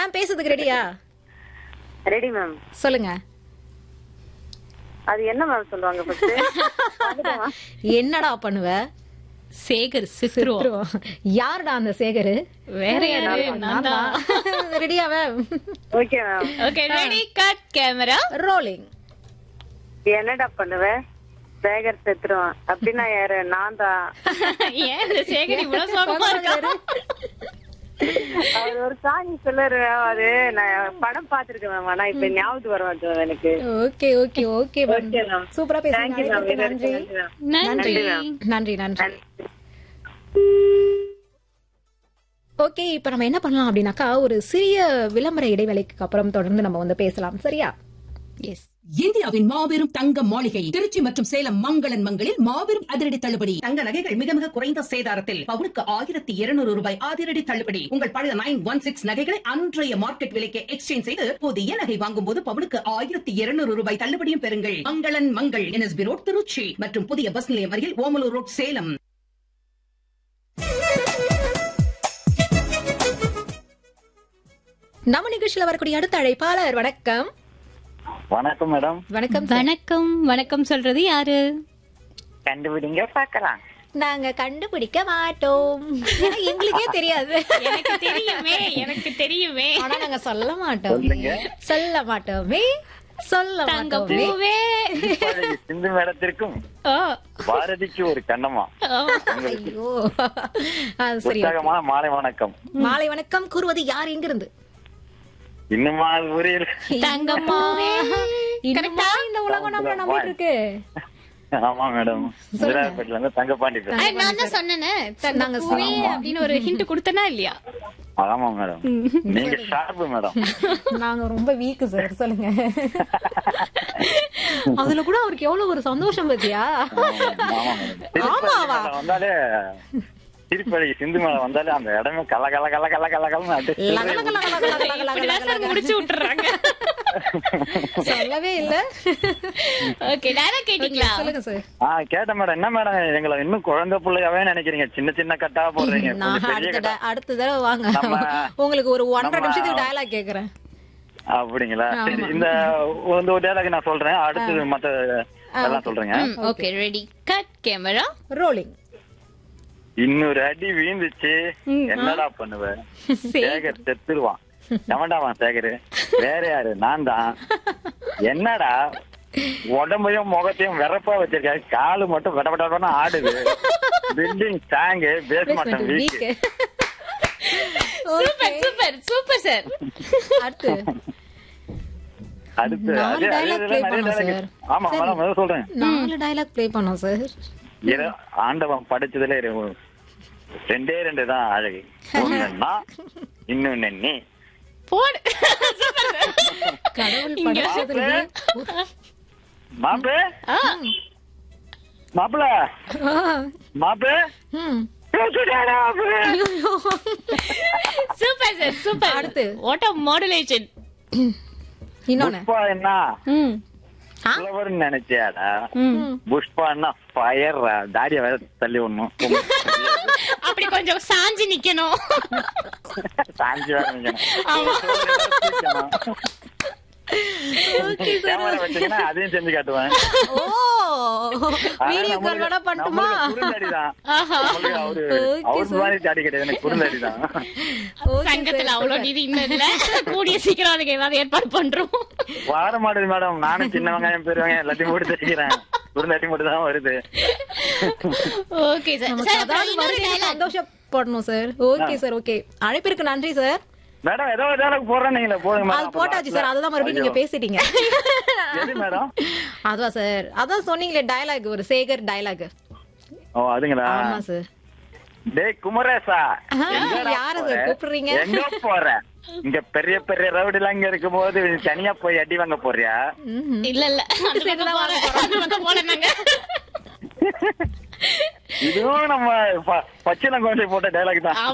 Ma'am பேசுறதுக்கு ரெடியா ready ma'am சொல்லுங்க அது என்ன மேம் சொல்லுவாங்க ஃபர்ஸ்ட் என்னடா பண்ணுவ சேகர் சித்ருவோம் யாருடா அந்த சேகரு வேற யாரு நான் தான் ரெடியா ma'am okay ma'am okay ready cut camera rolling என்னடா பண்ணுவ சேகர் செத்துருவான் அப்படின்னா யாரு நான் தான் ஏன் இந்த சேகர் இவ்வளவு சோகமா இருக்கா அவர் ஒரு சாங் சொல்லுவாரு அது நான் படம் பாத்திருக்கேன் மேம் ஆனா இப்ப ஞாபகத்துக்கு வர மாட்டேன் எனக்கு okay okay okay ma'am Okay, ma'am. சூப்பரா Thank you, ma'am. பேசுறீங்க நன்றி நன்றி நன்றி நன்றி ஓகே இப்ப நம்ம என்ன பண்ணலாம் அப்படின்னாக்கா ஒரு சிறிய விளம்பர இடைவேளைக்கு அப்புறம் தொடர்ந்து நம்ம வந்து பேசலாம் சரியா எஸ் இந்தியாவின் மாபெரும் தங்க மாளிகை திருச்சி மற்றும் சேலம் மங்களன் மங்களில் மாபெரும் அதிரடி தள்ளுபடி தங்க நகைகள் மிக மிக குறைந்த சேதாரத்தில் பவுனுக்கு ஆயிரத்தி இருநூறு ரூபாய் அதிரடி தள்ளுபடி உங்கள் பழைய நைன் ஒன் சிக்ஸ் நகைகளை அன்றைய மார்க்கெட் விலைக்கு எக்ஸ்சேஞ்ச் செய்து புதிய நகை வாங்கும் போது பவுனுக்கு ஆயிரத்தி இருநூறு ரூபாய் தள்ளுபடியும் பெறுங்கள் மங்களன் மங்கள் என்எஸ்பி ரோட் திருச்சி மற்றும் புதிய பஸ் நிலையம் அருகில் ஓமலூர் ரோட் சேலம் நம்ம நிகழ்ச்சியில வரக்கூடிய அடுத்த அழைப்பாளர் வணக்கம் வணக்கம் மேடம் வணக்கம் sir. வணக்கம் வணக்கம் சொல்றது யாரு கண்டுபிடிங்க பாக்கலாம் நாங்க கண்டுபிடிக்க மாட்டோம் ஏன்னா எங்களுக்கே தெரியாது எனக்கு தெரியுமே எனக்கு தெரியுமே ஆனா நாங்க சொல்ல மாட்டோம் சொல்லுங்க. சொல்ல மாட்டோமே சொல்ல தங்க மாட்டோமே பூவே இப்பொழுது சிந்து மேடத்திற்கும் ஓ பாரதிக்கு ஒரு கண்ணமா ஓ. ஐயோ அது சரி உற்சாகமான மாலை வணக்கம் மாலை வணக்கம் கூறுவது யார் எங்கிருந்து இன்னுமா ஊரில் தங்கம்மா இன்னுமா இந்த உலகம் நம்மள நம்பிட்டு இருக்கு ஆமா மேடம் விராயப்பேட்டில இருந்து தங்கப்பாண்டி பேசுறேன் அஹ், நான் தான் சொன்னேனே தங்க நாங்க பூவே அப்படின்னு ஒரு ஹிண்ட் கொடுத்தனா இல்லையா ஆமா மேடம் நீங்க ஷார்ப்பு மேடம் நாங்க ரொம்ப வீக் சார் சொல்லுங்க அதுல கூட அவருக்கு எவ்வளவு ஒரு சந்தோஷம் பத்தியா ஆமா மேடம் திருப்பதி மேடம் வந்தாலே திருப்பதி சிந்து மேடம் வந்தாலே அந்த இடமே கல கல கல கல கல கலன்னு அடிச்சு லக லக லக லக லக லக லக இப்படிதான் சார் முடிச்சு விட்டுறாங்க சொல்லவே இல்ல ஓகே டேரக்ட் கேட்டீங்களா சொல்லுங்க சார் ஆ கேட்டேன் மேடம் என்ன மேடம் எங்களை இன்னும் குழந்தை பிள்ளையாவே நினைக்கிறீங்க சின்ன சின்ன கட்டா போடுறீங்க நான் கொஞ்சம் பெரிய அடுத்த கட்டா ட- அடுத்த தடவை வாங்க நம்ம- உங்களுக்கு ஒரு ஒன்றரை நம்ம- நிமிஷத்துக்கு டயலாக் கேக்குறேன் அப்படிங்களா சரி இந்த இந்த ஒரு டேலாக் நான் சொல்றேன் அடுத்தது மத்த எல்லாம் சொல்றேங்க okay ready cut camera rolling இன்னொரு அடி வீழ்ந்துச்சு என்னடா பண்ணுவ சேகர் செத்துருவான் எவன்டாவான் சேகர் வேற யாரு நான் தான் என்னடா உடம்பையும் முகத்தையும் வெறப்பா வச்சிருக்காரு காலு மட்டும் வெட வெட வெடன்னு ஆடுது building strong basement weak weak super super super sir அடுத்து அடுத்து நாலு அதே- அதே dialogue இதுல play நிறைய பண்ணோம் dialogue. சார். ஆமா மேடம் அதான் சொல்றேன் நாலு டயலாக் ப்ளே பண்ணோம் சார் ஏதோ ஆண்டவன் படைச்சதுல இரு- ரெண்டே ரெண்டு தான் அழகு ஒண்ணு நான் இன்னொன்னு நீ போடு கடவுள் படைச்சதுலயே மாப்பிள ஆ, மாப்பிள ஆ, மாப்பிள ம். பேசுடாடா மாப்பிள. ஐயோ. சூப்பர் சார் சூப்பர் அடுத்து. வாட் ஆஃப் மாடுலேஷன் இன்னொன்னு புஷ்பா என்ன ம் ஆ? புலவர்னு நினைச்சியாடா ம் புஷ்பான்னா ஃபயர் தாடிய வேற தள்ளி ஒண்ணும் அப்படி கொஞ்சம் சாஞ்சி நிக்கணும் சாஞ்சி வேற நிக்கணும். ஆமா. கேமரா வச்சீங்கன்னா அதையும் செஞ்சு காட்டுவேன் ஓ ஆனா வீடியோ கால் நம்மளுக்கு- வேணா பண்ணட்டுமா நம்மளுக்கு குறுந்தடிதான். ஆஹா. நம்மளுக்கு அவரு Okay, அவர் sir. மாதிரி தாடி கிடையாது எனக்கு குறுந்தடிதான் Okay, சங்கத்துல sir, அவ்வளவு super. நிதி இன்னும் இல்ல கூடிய சீக்கிரம் அதுக்கு ஏதாவது ஏற்பாடு பண்றோம் வர மாட்டேது மேடம் நானும் சின்ன வெங்காயம் பெரிய வெங்காயம் எல்லாத்தையும் போட்டு தைக்கிறேன் குறுந்தாட்டி மட்டும் தான் வருது ஓகே சார் நமக்கு சார் அப்புறம் அதாவது இன்னொரு மறுபடியும் dialogue. சந்தோஷப்படணும் சார் ஓகே சார் ஓகே அழைப்பிற்கு நன்றி சார் மேடம் ஏதோ ஒரு dialogue போடுறேன் நீங்களே போடுங்க அது மேடம் போட்டாச்சு சார் அதுதான் மறுபடியும் நீங்க ஐயோ. பேசிட்டீங்க எது மேடம் அதான் சார் அதான் சொன்னீங்களே டயலாக் ஒரு சேகர் டயலாக் ஓ அதுங்களா ஆமா சார் டேய் குமரேசா ஆஹா, எங்கடா யார போற? சார் கூப்பிடுறீங்க? எங்க போற இங்க பெரிய பெரிய ரவுடி எல்லாம் இங்க இருக்கும் போது நீ தனியா போய் அடி வாங்க போறியா இல்ல இல்ல அந்த பக்கம் போறேன். அந்த பக்கம் போறேன் நாங்க இதுவும் நம்ம ப- பச்சிலம் குழந்தை போட்ட டைலாக் தான்